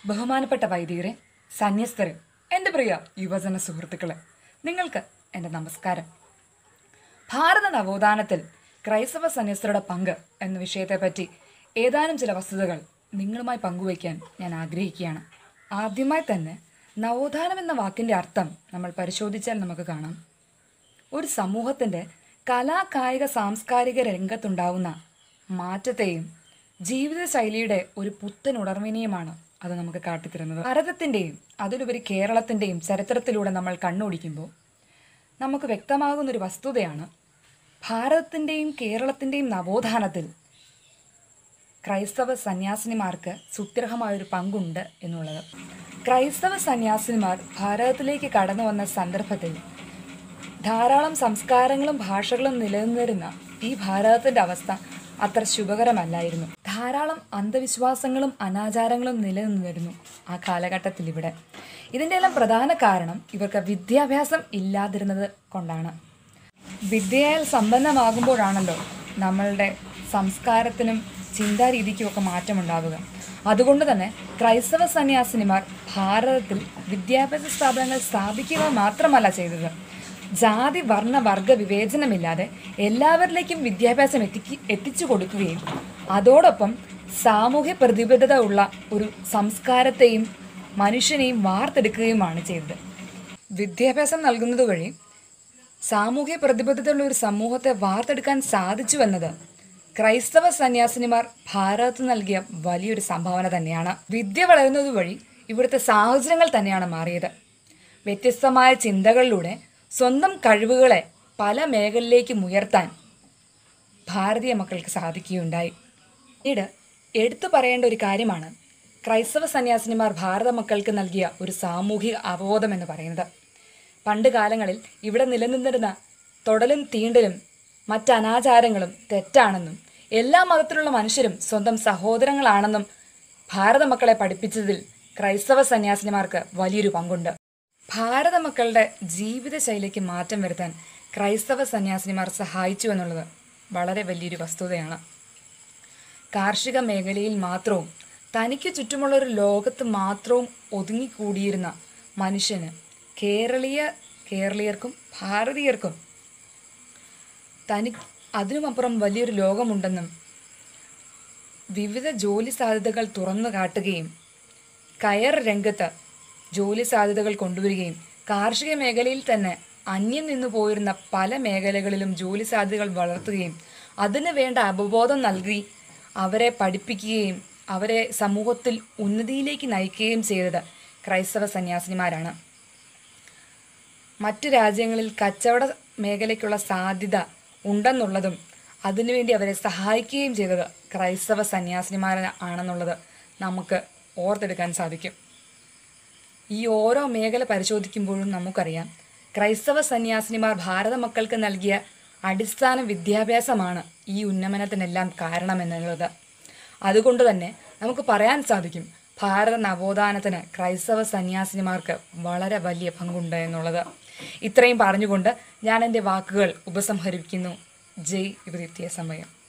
ബഹുമാനപ്പെട്ട വൈദികരെ സന്യസ്തരെ എൻ്റെ പ്രിയ യുവജന സുഹൃത്തുക്കളെ നിങ്ങൾക്ക് എൻ്റെ നമസ്കാരം ഭാരത നവോത്ഥാനത്തിൽ ക്രൈസ്തവ സന്യസ്തരുടെ പങ്ക് എന്ന വിഷയത്തെപ്പറ്റി ഏതാനും ചില വസ്തുതകൾ നിങ്ങളുമായി പങ്കുവയ്ക്കാൻ ഞാൻ ആഗ്രഹിക്കുകയാണ് ആദ്യമായി തന്നെ നവോത്ഥാനം എന്ന വാക്കിൻ്റെ അർത്ഥം നമ്മൾ പരിശോധിച്ചാൽ നമുക്ക് കാണാം ഒരു സമൂഹത്തിൻ്റെ കലാ കായിക സാംസ്കാരിക രംഗത്തുണ്ടാവുന്ന മാറ്റത്തെയും ജീവിതശൈലിയുടെ ഒരു പുത്തൻ ഉണർവിനെയുമാണ് അത് നമുക്ക് കാട്ടിത്തരുന്നത് ഭാരതത്തിൻ്റെയും അതിലുപരി കേരളത്തിൻ്റെയും ചരിത്രത്തിലൂടെ നമ്മൾ കണ്ണോടിക്കുമ്പോൾ നമുക്ക് വ്യക്തമാകുന്നൊരു വസ്തുതയാണ് ഭാരതത്തിൻ്റെയും കേരളത്തിൻ്റെയും നവോത്ഥാനത്തിൽ ക്രൈസ്തവ സന്യാസിനിമാർക്ക് സുത്യർഹമായൊരു പങ്കുണ്ട് എന്നുള്ളത് ക്രൈസ്തവ സന്യാസിനിമാർ ഭാരതത്തിലേക്ക് കടന്നു വന്ന സന്ദർഭത്തിൽ ധാരാളം സംസ്കാരങ്ങളും ഭാഷകളും നിലനിന്നിരുന്ന ഈ ഭാരതത്തിന്റെ അവസ്ഥ അത്ര ശുഭകരമല്ലായിരുന്നു ധാരാളം അന്ധവിശ്വാസങ്ങളും അനാചാരങ്ങളും നിലനിന്നിരുന്നു ആ കാലഘട്ടത്തിൽ ഇവിടെ ഇതിൻ്റെ എല്ലാം പ്രധാന കാരണം ഇവർക്ക് വിദ്യാഭ്യാസം ഇല്ലാതിരുന്നത് കൊണ്ടാണ് വിദ്യയാൽ സമ്പന്നമാകുമ്പോഴാണല്ലോ നമ്മളുടെ സംസ്കാരത്തിനും ചിന്താരീതിക്കും ഒക്കെ മാറ്റമുണ്ടാവുക അതുകൊണ്ട് തന്നെ ക്രൈസ്തവ സന്യാസിനിമാർ ഭാരതത്തിൽ വിദ്യാഭ്യാസ സ്ഥാപനങ്ങൾ സ്ഥാപിക്കുക മാത്രമല്ല ചെയ്തത് ജാതി വർണ്ണ വർഗ വിവേചനമില്ലാതെ എല്ലാവരിലേക്കും വിദ്യാഭ്യാസം എത്തിക്ക് എത്തിച്ചു കൊടുക്കുകയും അതോടൊപ്പം സാമൂഹ്യ പ്രതിബദ്ധത ഉള്ള ഒരു സംസ്കാരത്തെയും മനുഷ്യനെയും വാർത്തെടുക്കുകയുമാണ് ചെയ്തത് വിദ്യാഭ്യാസം നൽകുന്നത് വഴി സാമൂഹ്യ പ്രതിബദ്ധതയുള്ള ഒരു സമൂഹത്തെ വാർത്തെടുക്കാൻ സാധിച്ചു എന്നത് ക്രൈസ്തവ സന്യാസിനിമാർ ഭാരതത്ത് നൽകിയ വലിയൊരു സംഭാവന തന്നെയാണ് വിദ്യ വളരുന്നത് വഴി ഇവിടുത്തെ സാഹചര്യങ്ങൾ തന്നെയാണ് മാറിയത് വ്യത്യസ്തമായ ചിന്തകളിലൂടെ സ്വന്തം കഴിവുകളെ പല മേഖലയിലേക്കും ഉയർത്താൻ ഭാരതീയ മക്കൾക്ക് സാധിക്കുകയുണ്ടായി പിന്നീട് എടുത്തു പറയേണ്ട ഒരു കാര്യമാണ് ക്രൈസ്തവ സന്യാസിനിമാർ ഭാരത മക്കൾക്ക് നൽകിയ ഒരു സാമൂഹിക അവബോധം എന്ന് പറയുന്നത് പണ്ട് കാലങ്ങളിൽ ഇവിടെ നിലനിന്നിരുന്ന തൊടലും തീണ്ടലും മറ്റ് അനാചാരങ്ങളും തെറ്റാണെന്നും എല്ലാ മതത്തിലുള്ള മനുഷ്യരും സ്വന്തം സഹോദരങ്ങളാണെന്നും ഭാരത മക്കളെ പഠിപ്പിച്ചതിൽ ക്രൈസ്തവ സന്യാസിനിമാർക്ക് വലിയൊരു പങ്കുണ്ട് ഭാരത മക്കളുടെ ജീവിതശൈലിക്ക് മാറ്റം വരുത്താൻ ക്രൈസ്തവ സന്യാസിനിമാർ സഹായിച്ചു എന്നുള്ളത് വളരെ വലിയൊരു വസ്തുതയാണ് കാർഷിക മേഖലയിൽ മാത്രവും തനിക്ക് ചുറ്റുമുള്ള ഒരു ലോകത്ത് മാത്രവും ഒതുങ്ങിക്കൂടിയിരുന്ന മനുഷ്യന് കേരളീയ കേരളീയർക്കും ഭാരതീയർക്കും തനി അതിനുമപ്പുറം വലിയൊരു ലോകമുണ്ടെന്നും വിവിധ ജോലി സാധ്യതകൾ തുറന്നു കാട്ടുകയും കയർ രംഗത്ത് ജോലി സാധ്യതകൾ കൊണ്ടുവരികയും കാർഷിക മേഖലയിൽ തന്നെ അന്യം നിന്നു പോയിരുന്ന പല മേഖലകളിലും ജോലി സാധ്യതകൾ വളർത്തുകയും അതിന് വേണ്ട അവബോധം നൽകി അവരെ പഠിപ്പിക്കുകയും അവരെ സമൂഹത്തിൽ ഉന്നതിയിലേക്ക് നയിക്കുകയും ചെയ്തത് ക്രൈസ്തവ സന്യാസിനിമാരാണ് മറ്റു രാജ്യങ്ങളിൽ കച്ചവട മേഖലയ്ക്കുള്ള സാധ്യത ഉണ്ടെന്നുള്ളതും അതിനുവേണ്ടി അവരെ സഹായിക്കുകയും ചെയ്തത് ക്രൈസ്തവ സന്യാസിനിമാർ ആണെന്നുള്ളത് നമുക്ക് ഓർത്തെടുക്കാൻ സാധിക്കും ഈ ഓരോ മേഖല പരിശോധിക്കുമ്പോഴും നമുക്കറിയാം ക്രൈസ്തവ സന്യാസിനിമാർ ഭാരത മക്കൾക്ക് നൽകിയ അടിസ്ഥാന വിദ്യാഭ്യാസമാണ് ഈ ഉന്നമനത്തിനെല്ലാം കാരണമെന്നുള്ളത് അതുകൊണ്ട് തന്നെ നമുക്ക് പറയാൻ സാധിക്കും ഭാരത നവോത്ഥാനത്തിന് ക്രൈസ്തവ സന്യാസിനിമാർക്ക് വളരെ വലിയ പങ്കുണ്ട് എന്നുള്ളത് ഇത്രയും പറഞ്ഞുകൊണ്ട് ഞാൻ എൻ്റെ വാക്കുകൾ ഉപസംഹരിക്കുന്നു ജയ് യുവതിത്യ സമയം